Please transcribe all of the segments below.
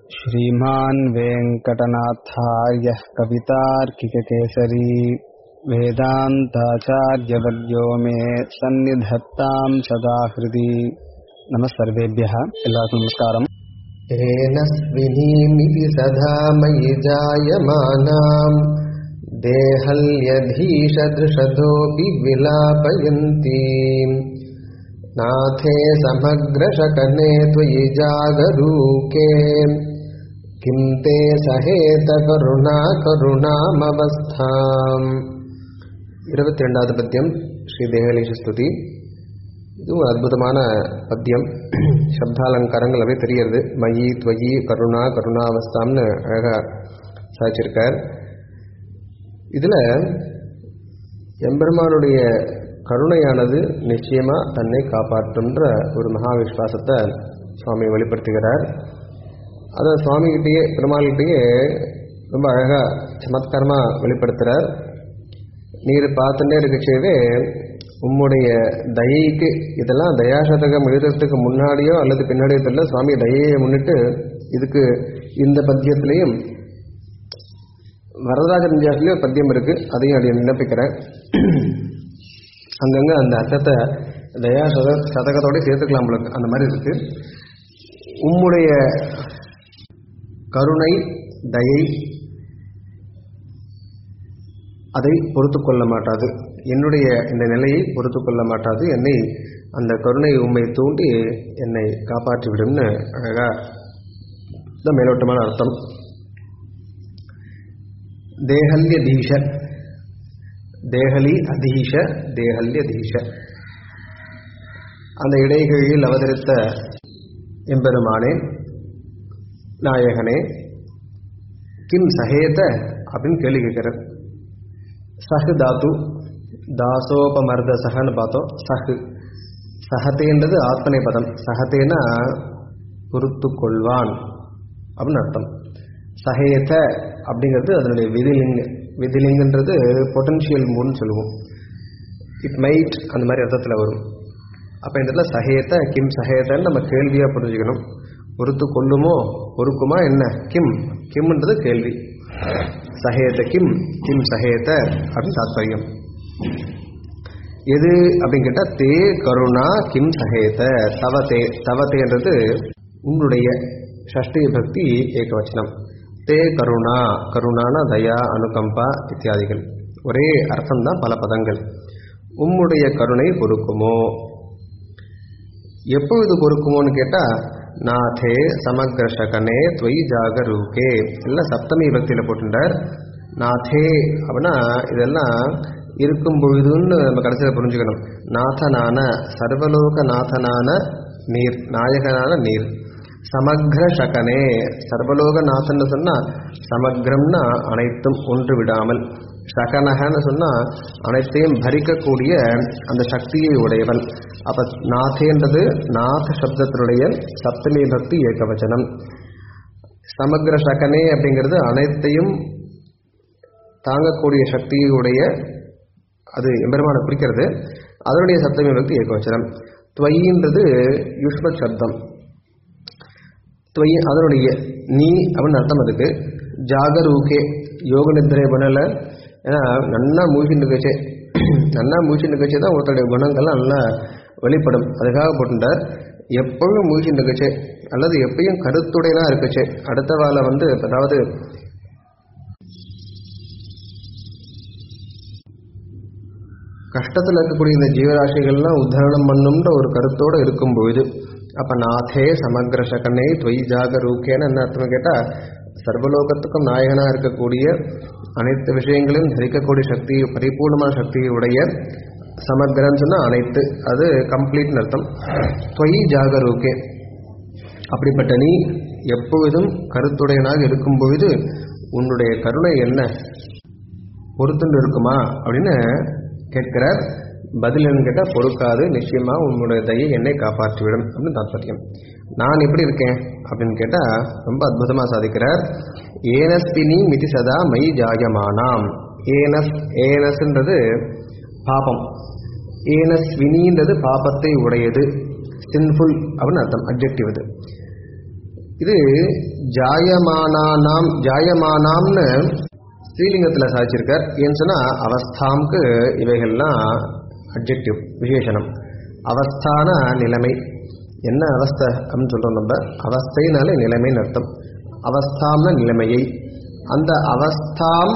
श्रीमान् वेङ्कटनाथार्यः कवितार्किककेसरी वेदान्ताचार्यवर्यो मे सन्निधत्ताम् सदा हृदि नमः सर्वेभ्यः எல்லாருக்கும் நமஸ்காரம் येन स्विनीमिति सदा मयि जायमानाम् देहल्यधीशदृशतोऽपि विलापयन्ती नाथे समग्रशकने त्वयि जागरूके किं ते सहेत करुणा करुणामवस्थाम् இருபத்தி ரெண்டாவது பத்தியம் ஸ்ரீ தேகலேஷ ஸ்துதி இது ஒரு அற்புதமான பத்தியம் சப்தாலங்காரங்கள் அப்படியே தெரியறது மயி துவயி கருணா கருணாவஸ்தாம்னு அழகாக சாதிச்சிருக்கார் இதில் எம்பெருமானுடைய கருணையானது நிச்சயமாக தன்னை காப்பாற்றுன்ற ஒரு மகா விஸ்வாசத்தை சுவாமி வெளிப்படுத்துகிறார் அதை சுவாமிகிட்டேயே பெருமாள்கிட்டயே ரொம்ப அழகாக சமத்காரமாக வெளிப்படுத்துகிறார் நீர் பார்த்துட்டே இருக்கச்சேவே உம்முடைய தயைக்கு இதெல்லாம் தயாசதகம் எழுதுறதுக்கு முன்னாடியோ அல்லது பின்னாடியோ தெரியல சுவாமி தயையை முன்னிட்டு இதுக்கு இந்த பத்தியத்திலையும் வரதராஜ நிஞ்சாசிலையும் பத்தியம் இருக்கு அதையும் அதை விண்ணப்பிக்கிறேன் அங்கங்க அந்த அர்த்தத்தை தயா சத சதகத்தோட சேர்த்துக்கலாம் உங்களுக்கு அந்த மாதிரி இருக்கு உம்முடைய கருணை தயை அதை பொறுத்து கொள்ள மாட்டாது என்னுடைய இந்த நிலையை பொறுத்து கொள்ள மாட்டாது என்னை அந்த கருணை உண்மை தூண்டி என்னை காப்பாற்றி விடும்னு அழகா இந்த மேலோட்டமான அர்த்தம் தேகல்ய தீஷ தேகலி அதீஷ தேகல்ய தீஷ அந்த இடைகளில் அவதரித்த எம்பெருமானே நாயகனே கிம் சகேத அப்படின்னு கேள்வி கேட்கிறார் சஹு தாத்து தாசோபமர்த சஹன்னு பார்த்தோம் சஹு சஹத்தேன்றது ஆத்மனை பதம் சஹத்தேனா பொறுத்து கொள்வான் அப்படின்னு அர்த்தம் சஹேத அப்படிங்கிறது அதனுடைய விதிலிங்க விதிலிங்கன்றது பொட்டன்ஷியல் மூட்னு சொல்லுவோம் இட் மைட் அந்த மாதிரி அர்த்தத்தில் வரும் அப்போ இந்த இடத்துல சஹேத்த கிம் சஹேத்தன்னு நம்ம கேள்வியாக புரிஞ்சுக்கணும் பொறுத்து கொள்ளுமோ பொறுக்குமா என்ன கிம் கிம்ன்றது கேள்வி சஹேத கிம் கிம் சஹேத அப்படின்னு தாத்பரியம் எது அப்படின்னு கேட்டால் தே கருணா கிம் சஹேத தவத்தே தவத்தேன்றது உன்னுடைய ஷஷ்டி பக்தி ஏகவச்சனம் தே கருணா கருணான தயா அனுகம்பா இத்தியாதிகள் ஒரே அர்த்தம் தான் பல பதங்கள் உம்முடைய கருணை பொறுக்குமோ எப்பொழுது பொறுக்குமோன்னு கேட்டால் நாதே சமக்ர சகனே துவை ஜாகரூகே எல்லாம் சப்தமி பக்தியில் போட்டுட்டார் நாதே அப்படின்னா இதெல்லாம் இருக்கும் பொழுதுன்னு நம்ம கடைசியில் புரிஞ்சுக்கணும் நாதனான சர்வலோக நாதனான நீர் நாயகனான நீர் சமக்ர சகனே சர்வலோக நாதன்னு சொன்னால் சமக்ரம்னா அனைத்தும் ஒன்று விடாமல் சகனகன்னு சொன்னால் அனைத்தையும் பரிக்கக்கூடிய அந்த சக்தியை உடையவன் அப்போ நாதேன்றது நாத சப்தத்தினுடைய சப்தமி பக்தி ஏகவச்சனம் சமக்ர சகனே அப்படிங்கிறது அனைத்தையும் தாங்கக்கூடிய சக்தியுடைய அது எம்பெருமான குறிக்கிறது அதனுடைய சப்தமி பக்தி ஏகவச்சனம் துவைன்றது யுஷ்ம சப்தம் துவை அதனுடைய நீ அப்படின்னு அர்த்தம் அதுக்கு ஜாகரூகே யோக நித்திரை பண்ணல ஏன்னா நன்னா மூழ்கி நிகழ்ச்சி நன்னா மூழ்கி நிகழ்ச்சி தான் ஒருத்தருடைய குணங்கள்லாம் நல்லா வெளிப்படும் அதுக்காக போட்டுட்டார் எப்பவும் மூழ்கி நிகழ்ச்சி அல்லது எப்பயும் கருத்துடையதான் இருக்குச்சு அடுத்த வாழை வந்து அதாவது கஷ்டத்தில் இருக்கக்கூடிய இந்த ஜீவராசிகள்லாம் உத்தாரணம் பண்ணும்ன்ற ஒரு கருத்தோடு இருக்கும் பொழுது அப்போ நாதே சமக்ர சகனே துவை ஜாகரூக்கேன்னு என்ன அர்த்தம் கேட்டால் சர்வலோகத்துக்கும் நாயகனாக இருக்கக்கூடிய அனைத்து விஷயங்களையும் தரிக்கக்கூடிய சக்தி பரிபூர்ணமான சக்தியுடைய சமக்ரன்னு சொன்னால் அனைத்து அது கம்ப்ளீட்னு அர்த்தம் துவை ஜாகரூக்கே அப்படிப்பட்ட நீ எப்பொழுதும் கருத்துடையனாக இருக்கும் பொழுது உன்னுடைய கருணை என்ன பொறுத்துண்டு இருக்குமா அப்படின்னு கேட்கிறார் பதில் என்னன்னு கேட்டால் பொறுக்காது நிச்சயமாக உன்னுடைய தயை என்னை காப்பாற்றிவிடும் அப்படின்னு தாத்பரியம் நான் எப்படி இருக்கேன் அப்படின்னு கேட்டால் ரொம்ப அற்புதமாக சாதிக்கிறார் ஏனஸ்தினி மிதி சதா மை ஜாயமானாம் ஏனஸ் ஏனஸ்ன்றது பாபம் ஏனஸ்வினின்றது பாபத்தை உடையது சின்ஃபுல் அப்படின்னு அர்த்தம் அப்ஜெக்டிவ் இது இது ஜாயமானானாம் ஜாயமானாம்னு ஸ்ரீலிங்கத்தில் சாதிச்சிருக்கார் ஏன்னு சொன்னால் அவஸ்தாம்க்கு இவைகள்லாம் அப்ஜெக்டிவ் விசேஷனம் அவஸ்தான நிலைமை என்ன அவஸ்தை அப்படின்னு சொல்கிறோம் நம்ம அவஸ்தைனாலே நிலைமைன்னு அர்த்தம் அவஸ்தாம்ன நிலைமையை அந்த அவஸ்தாம்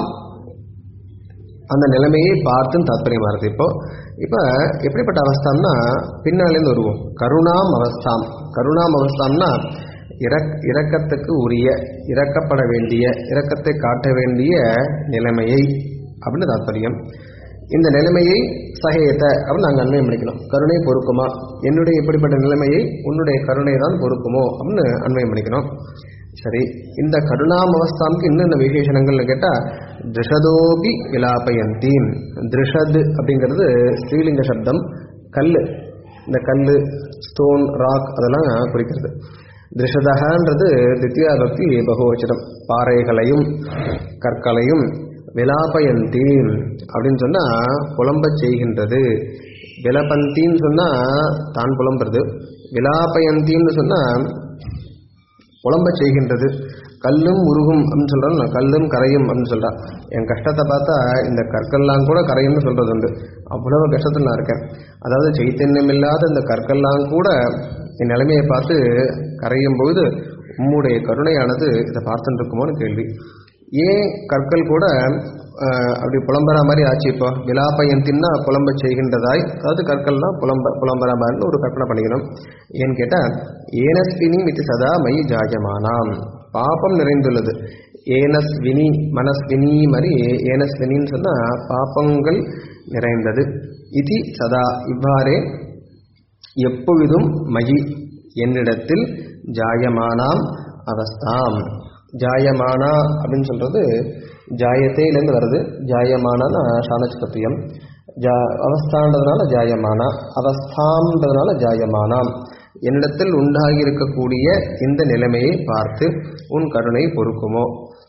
அந்த நிலைமையை பார்த்துன்னு தாத்பரியமாக இருக்குது இப்போ இப்போ எப்படிப்பட்ட அவஸ்தாம்னா பின்னாலேருந்து வருவோம் கருணாம் அவஸ்தாம் கருணாம் அவஸ்தாம்னா இறக் இரக்கத்துக்கு உரிய இறக்கப்பட வேண்டிய இரக்கத்தை காட்ட வேண்டிய நிலைமையை அப்படின்னு தாத்பரியம் இந்த நிலைமையை சகேத அப்படின்னு நாங்கள் அண்மையம் பண்ணிக்கணும் கருணை பொறுக்குமா என்னுடைய இப்படிப்பட்ட நிலைமையை உன்னுடைய கருணை தான் பொறுக்குமோ அப்படின்னு அண்மையம் பண்ணிக்கணும் சரி இந்த கருணாம் அவஸ்தாவுக்கு இன்னென்ன விசேஷணங்கள்னு கேட்டால் திருஷதோபி விலாபயந்தீம் திருஷத் அப்படிங்கிறது ஸ்ரீலிங்க சப்தம் கல் இந்த கல் ஸ்டோன் ராக் அதெல்லாம் குறிக்கிறது திருஷதகன்றது தித்யா பக்தி பகுவச்சனம் பாறைகளையும் கற்களையும் விலாபயந்தீம் அப்படின்னு சொன்னால் புலம்பச் செய்கின்றது விலபந்தின்னு சொன்னால் தான் புலம்புறது விலாபயந்தின்னு சொன்னால் புலம்பச் செய்கின்றது கல்லும் உருகும் அப்படின்னு சொல்கிறோம் கல்லும் கரையும் அப்படின்னு சொல்கிறா என் கஷ்டத்தை பார்த்தா இந்த கற்கள்லாம் கூட கரையும்னு சொல்கிறது உண்டு அவ்வளவு கஷ்டத்தில் நான் இருக்கேன் அதாவது சைத்தன்யம் இல்லாத இந்த கற்கள்லாம் கூட என் நிலைமையை பார்த்து கரையும் பொழுது உம்முடைய கருணையானது இதை பார்த்துட்டு இருக்குமோன்னு கேள்வி ஏன் கற்கள் கூட அஹ், அப்படி புலம்புற மாதிரி ஆச்சு இப்போ விலாபயந்தின்னா புலம்ப செய்கின்றதாய் அதாவது கற்கள்னா புலம்ப புலம்புற மாதிரின்னு ஒரு கற்பனை பண்ணிக்கணும் ஏன்னு கேட்டால் ஏனஸ்வினி மிதி சதா மை ஜாயமானாம் பாபம் நிறைந்துள்ளது ஏனஸ்வினி மனஸ்வினி மாதிரி ஏனஸ்வினின்னு சொன்னால் பாபங்கள் நிறைந்தது இது சதா இவ்வாறே எப்பொழுதும் மயி என்னிடத்தில் ஜாயமானாம் அவஸ்தாம் ஜாயமானா அப்படின்னு சொல்றது ஜாயத்தையிலேருந்து வருது ஜாயமானானா சாணச்சிகத்துவம் ஜா அவஸ்தான்றதுனால ஜாயமானா அவஸ்தான்றதுனால ஜாயமானாம் என்னிடத்தில் உண்டாகி இருக்கக்கூடிய இந்த நிலைமையை பார்த்து உன் கருணை பொறுக்குமோ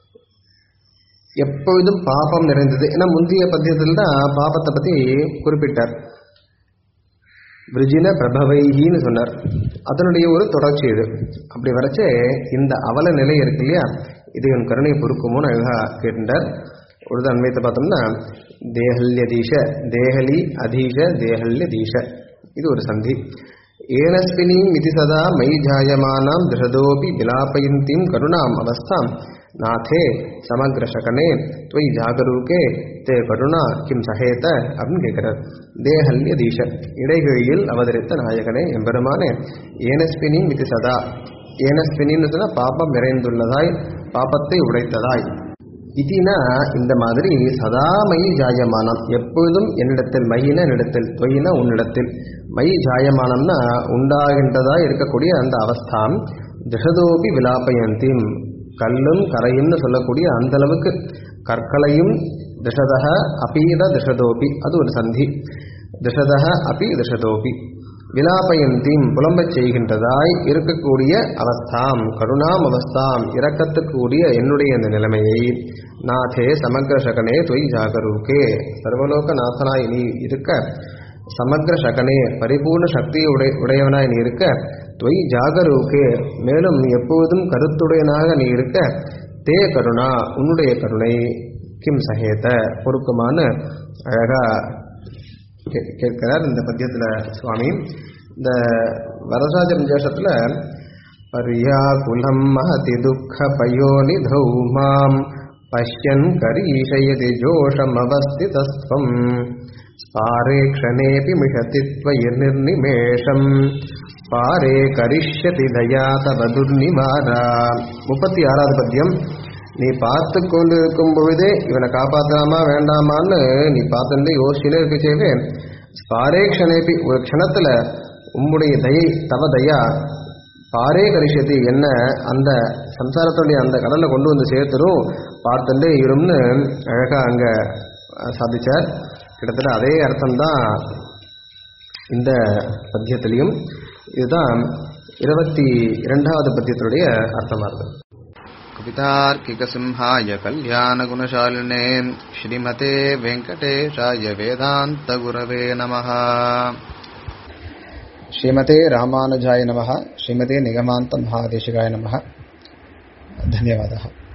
எப்பொழுதும் பாபம் நிறைந்தது ஏன்னா முந்தைய பத்தியத்தில் தான் பாபத்தை பற்றி குறிப்பிட்டார் விருஜின பிரபவைகின்னு சொன்னார் அதனுடைய ஒரு தொடர்ச்சி இது அப்படி வரைச்சே இந்த அவல நிலை இருக்கு இல்லையா இது என் கருணை பொறுக்குமோன்னு அழகா கேட்டார் ஒரு அன்வயத்தை பார்த்தோம்னா தேகல்யதீஷ தேகலி அதீஷ தேகல்யதீஷ இது ஒரு சந்தி ஏனஸ்வினி மிதி சதா மை ஜாயமானாம் திருஷதோபி விலாபயந்தீம் கருணாம் அவஸ்தாம் நாதே சமக்ரசகனே துவை ஜாகரூகே தே கருணா கிம் சகேத அப்படின்னு கேட்கிறார் தேஹல்ய தீஷ இடைகழியில் அவதரித்த நாயகனே எம்பெருமானே ஏனஸ்வினி மிதி சதா ஏனஸ்வினின்னு சொன்னா பாப்பம் நிறைந்துள்ளதாய் பாப்பத்தை உடைத்ததாய் இதினா இந்த மாதிரி சதா மை ஜாயமானம் எப்பொழுதும் என்னிடத்தில் மையின என்னிடத்தில் தொயின உன்னிடத்தில் மை ஜாயமானம்னா உண்டாகின்றதா இருக்கக்கூடிய அந்த அவஸ்தாம் திஷதோபி விலாபயந்தீம் கல்லும் கரையும்னு சொல்லக்கூடிய அந்த அளவுக்கு கற்களையும் திஷதக அபீத திஷதோபி அது ஒரு சந்தி திஷதக அபி திஷதோபி விலாபயந்தீம் புலம்பச் செய்கின்றதாய் இருக்கக்கூடிய அவஸ்தாம் கருணாம் அவஸ்தாம் இரக்கத்துக்குரிய என்னுடைய இந்த நிலைமையை நாதே சமக்ர சகனே தொய் ஜாகரூகே சர்வலோக நாதனாய் நீ இருக்க சமக்ர சகனே பரிபூர்ண சக்தியை உடை உடையவனாய் நீ இருக்க தொய் ஜாகரூகே மேலும் எப்போதும் கருத்துடையனாக நீ இருக்க தே கருணா உன்னுடைய கருணை கிம் சகேத பொறுக்குமான்னு அழகா கே- கேட்கிறார் இந்த பத்தியத்துல சுவாமி இந்த வரசாஜ தேசத்துல பர்யாகுலம் மகதி துக்க பயோனிதௌ மாம் பஷ்யன் கரீஷயதி ஜோஷமவஸ்திதஸ்வம் ஸ்பாரே க்ஷணேபி மிஷதி त्वयि நிர்நிமேஷம் பாரே கரிஷ்யதி தயா தவ துர்நிவாரா முப்பத்தி ஆறாவது பத்தியம் நீ பார்த்து கொண்டு இருக்கும் பொழுதே இவனை காப்பாற்றலாமா வேண்டாமான்னு நீ பார்த்துட்டு யோசிச்சுனே இருக்கச்சேவே ஸ்பாரே க்ஷணேபி ஒரு க்ஷணத்துல உம்முடைய தயை தவ தயா பாரே கரிஷதி என்ன அந்த சம்சாரத்துடைய அந்த கடல்ல கொண்டு வந்து சேர்த்துரும் பார்த்துட்டு இரும்னு அழகா அங்க அஹ், சாதிச்சார் கிட்டத்தட்ட அதே அர்த்தம்தான் இந்த பத்தியத்திலையும் இதுதான் இருபத்தி இரண்டாவது பத்தியத்தினுடைய அர்த்தமா இருக்கு कवितार्किकसिंहाय कल्याणगुणशालिने श्रीमते वेङ्कटेशाय वेदान्तगुरवे नमः ஸ்ரீமதே ராமானுஜாய நமः ஸ்ரீமதே நிகமாந்த மகாதேசிகாய நமः धन्यवादः